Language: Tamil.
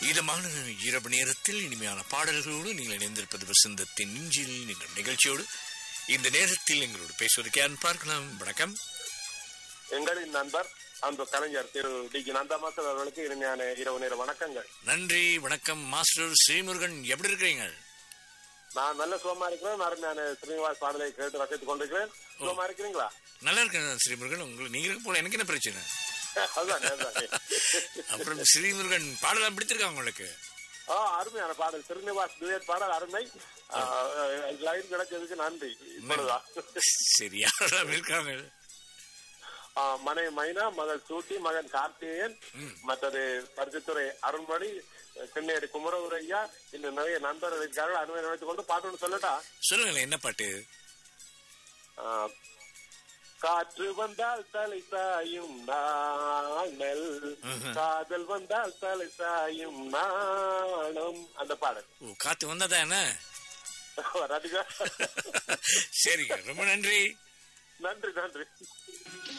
இதமான இரவு நேரத்தில் இனிமையான பாடல்களோடு நீங்கள் இணைந்திருப்பது வசந்தத்தின் நெஞ்சில் நீங்கள் நிகழ்ச்சியோடு இந்த நேரத்தில் எங்களோடு பேசுவதற்கு யார் பார்க்கலாம் வணக்கம் எங்களின் நண்பர் அந்த கலைஞர் திரு டி ஜி நந்தமாசர் அவர்களுக்கு இனிமையான இரவு நேர வணக்கங்கள் நன்றி வணக்கம் மாஸ்டர் ஸ்ரீமுருகன் எப்படி இருக்கிறீங்க நான் நல்ல சுகமா இருக்கிறேன் அருமையான ஸ்ரீனிவாஸ் பாடலை கேட்டு ரசித்துக் கொண்டிருக்கிறேன் சுகமா இருக்கிறீங்களா நல்லா இருக்கேன் ஸ்ரீமுருகன் உங்களுக்கு நீங்க இருக்க போல எனக்கு என்ன பிரச்சனை அதுதான் அதுதான். அப்புறம் ஸ்ரீமுருகன் பாடலாம் பிடித்திருக்கா உங்களுக்கு ஆ அருமையான பாடல் ஸ்ரீனிவாஸ் duet பாடல் அருமை ஆ, லைன் கிடைச்சதுக்கு நன்றி இப்பொழுதுதான் சரி யாரெல்லாம் இருக்காங்க ஆ, மனை மைனா மகள் சூட்டி மகன் கார்த்திகேயன் மற்றது பரிசுத்துறை அருண்மணி சென்னையடி குமரகுரையா இன்னும் நிறைய நண்பர்கள் இருக்கார்கள் அருமை நினைத்துக் கொண்டு பாட்டு ஒன்று சொல்லட்டா சொல்லுங்களேன் என்ன பாட்டு ஆ, காற்று வந்தால் தலை சாயும் நாணல் ம்ஹும். காதல் வந்தால் தலை சாயும் நாணம் அந்த பாடல் ஓ காத்து வந்ததா என்ன ராதிகா சரிங்க ரொம்ப நன்றி நன்றி நன்றி